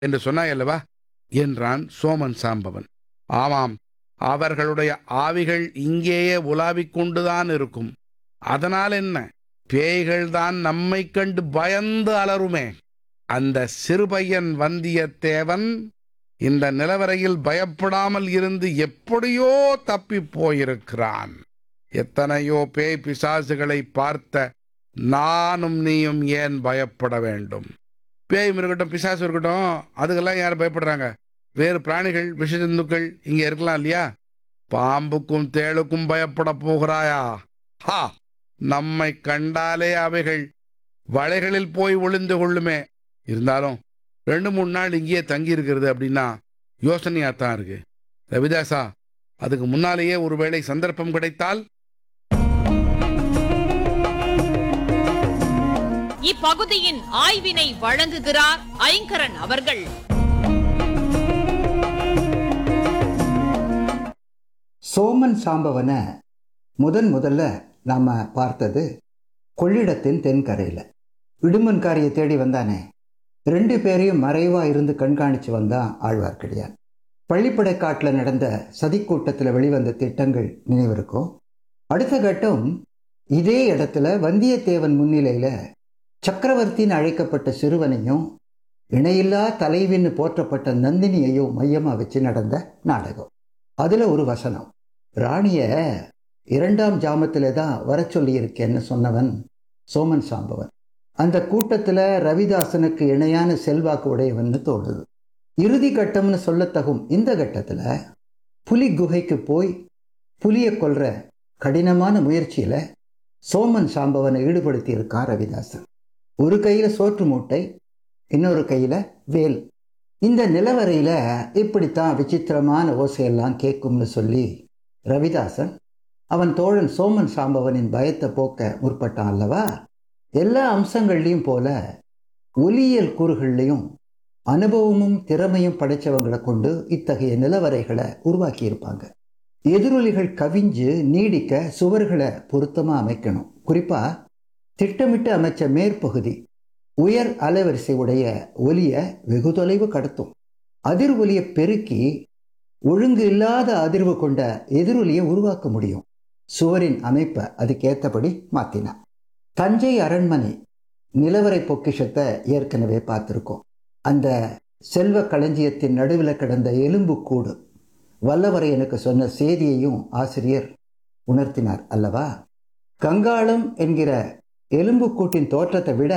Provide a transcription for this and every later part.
என்று சொன்னாய் அல்லவா என்றான் சோமன் சாம்பவன் ஆமாம் அவர்களுடைய ஆவிகள் இங்கேயே உலாவிக் கொண்டுதான் இருக்கும் அதனால் என்ன பேய்கள்தான் நம்மைக் கண்டு பயந்து அலறுமே அந்த சிறுபையன் வந்தியத்தேவன் இந்த நிலவரையில் பயப்படாமல் இருந்து எப்படியோ தப்பிப் போயிருக்கிறான் எத்தனையோ பேய் பிசாசுகளை பார்த்த நானும் நீயும் ஏன் பயப்பட வேண்டும் பேயும் இருக்கட்டும் பிசாசு இருக்கட்டும் அதுக்கெல்லாம் யார் பயப்படுறாங்க வேறு பிராணிகள் விஷஜந்துக்கள் இங்கே இருக்கலாம் இல்லையா பாம்புக்கும் தேளுக்கும் பயப்பட போகிறாயா ஹா நம்மை கண்டாலே அவைகள் வளைகளில் போய் ஒளிந்து கொள்ளுமே இருந்தாலும் ரெண்டு மூணு நாள் இங்கேயே தங்கி இருக்கிறது அப்படின்னா யோசனையாக தான் இருக்கு ரவிதாசா அதுக்கு முன்னாலேயே ஒருவேளை சந்தர்ப்பம் கிடைத்தால் இப்பகுதியின் ஆய்வினை வழங்குகிறார் ஐங்கரன் அவர்கள் சோமன் சாம்பவனை முதன் முதல்ல நாம் பார்த்தது கொள்ளிடத்தின் தென்கரையில் இடுமன்காரியை தேடி வந்தானே ரெண்டு பேரையும் மறைவாக இருந்து கண்காணித்து வந்தான் ஆழ்வார்க்கடியான் பள்ளிப்படை காட்டில் நடந்த சதிக்கூட்டத்தில் வெளிவந்த திட்டங்கள் நினைவிருக்கும் அடுத்த கட்டம் இதே இடத்துல வந்தியத்தேவன் முன்னிலையில் சக்கரவர்த்தின்னு அழைக்கப்பட்ட சிறுவனையும் இணையில்லா தலைவின்னு போற்றப்பட்ட நந்தினியையும் மையமாக வச்சு நடந்த நாடகம் அதில் ஒரு வசனம் ராணிய இரண்டாம் ஜாமத்தில் தான் வர சொல்லியிருக்கேன்னு சொன்னவன் சோமன் சாம்பவன் அந்த கூட்டத்தில் ரவிதாசனுக்கு இணையான செல்வாக்கு உடையவன்னு தோணுது இறுதி கட்டம்னு சொல்லத்தகும் இந்த கட்டத்தில் புலி குகைக்கு போய் புலியை கொல்ற கடினமான முயற்சியில் சோமன் சாம்பவனை ஈடுபடுத்தி இருக்கான் ரவிதாசன் ஒரு கையில் சோற்று மூட்டை இன்னொரு கையில் வேல் இந்த நிலவரையில் இப்படித்தான் விசித்திரமான ஓசையெல்லாம் கேட்கும்னு சொல்லி ரவிதாசன் அவன் தோழன் சோமன் சாம்பவனின் பயத்தை போக்க முற்பட்டான் அல்லவா எல்லா அம்சங்கள்லையும் போல ஒலியியல் கூறுகள்லையும் அனுபவமும் திறமையும் படைச்சவங்களை கொண்டு இத்தகைய நிலவரைகளை உருவாக்கியிருப்பாங்க எதிரொலிகள் கவிஞ்சு நீடிக்க சுவர்களை பொருத்தமாக அமைக்கணும் குறிப்பாக திட்டமிட்டு அமைச்ச மேற்பகுதி உயர் அலைவரிசை உடைய ஒலியை வெகு தொலைவு கடத்தும் அதிர் ஒலியை பெருக்கி ஒழுங்கு இல்லாத அதிர்வு கொண்ட எதிரொலியை உருவாக்க முடியும் சுவரின் அமைப்பை அதுக்கேற்றபடி மாற்றினான் தஞ்சை அரண்மனை நிலவரை பொக்கிஷத்தை ஏற்கனவே பார்த்துருக்கோம் அந்த செல்வ களஞ்சியத்தின் நடுவில் கிடந்த எலும்புக்கூடு வல்லவரையனுக்கு சொன்ன செய்தியையும் ஆசிரியர் உணர்த்தினார் அல்லவா கங்காளம் என்கிற எலும்புக்கூட்டின் தோற்றத்தை விட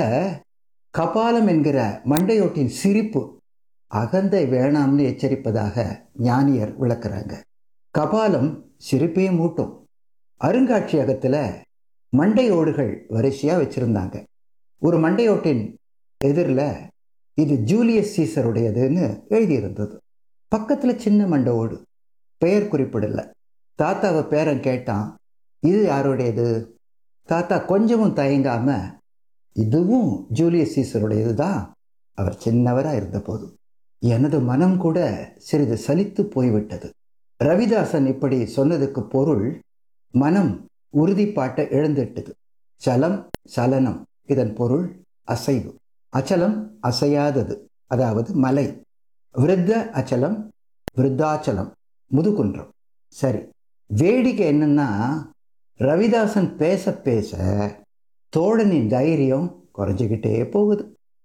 கபாலம் என்கிற மண்டையோட்டின் சிரிப்பு அகந்தை வேணாம்னு எச்சரிப்பதாக ஞானியர் விளக்குறாங்க கபாலம் சிரிப்பையும் மூட்டும் அருங்காட்சியகத்தில் மண்டையோடுகள் வரிசையாக வச்சுருந்தாங்க ஒரு மண்டையோட்டின் எதிரில் இது ஜூலியஸ் சீசருடையதுன்னு எழுதியிருந்தது பக்கத்தில் சின்ன மண்டையோடு பெயர் குறிப்பிடல தாத்தாவை பேரன் கேட்டான் இது யாருடையது தாத்தா கொஞ்சமும் தயங்காம இதுவும் ஜூலியஸ் சீசருடையது தான் அவர் சின்னவராக இருந்தபோது எனது மனம் கூட சிறிது சலித்து போய்விட்டது ரவிதாசன் இப்படி சொன்னதுக்கு பொருள் மனம் உறுதிப்பாட்டை இழந்துட்டது சலம் சலனம் இதன் பொருள் அசைவு அச்சலம் அசையாதது அதாவது மலை விருத்த அச்சலம் விருத்தாச்சலம் முதுகுன்றம் சரி வேடிக்கை என்னன்னா ரவிதாசன் பேச பேச தோழனின் தைரியம் குறைஞ்சிக்கிட்டே போகுது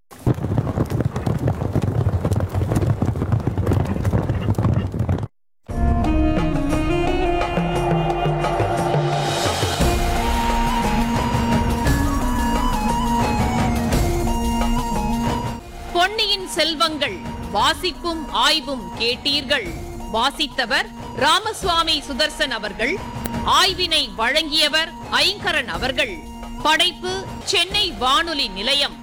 பொன்னியின் செல்வங்கள் வாசிப்பும் ஆய்வும் கேட்டீர்கள் வாசித்தவர் ராமசுவாமி சுதர்சன் அவர்கள் ஆய்வினை வழங்கியவர் ஐங்கரன் அவர்கள் படைப்பு சென்னை வானொலி நிலையம்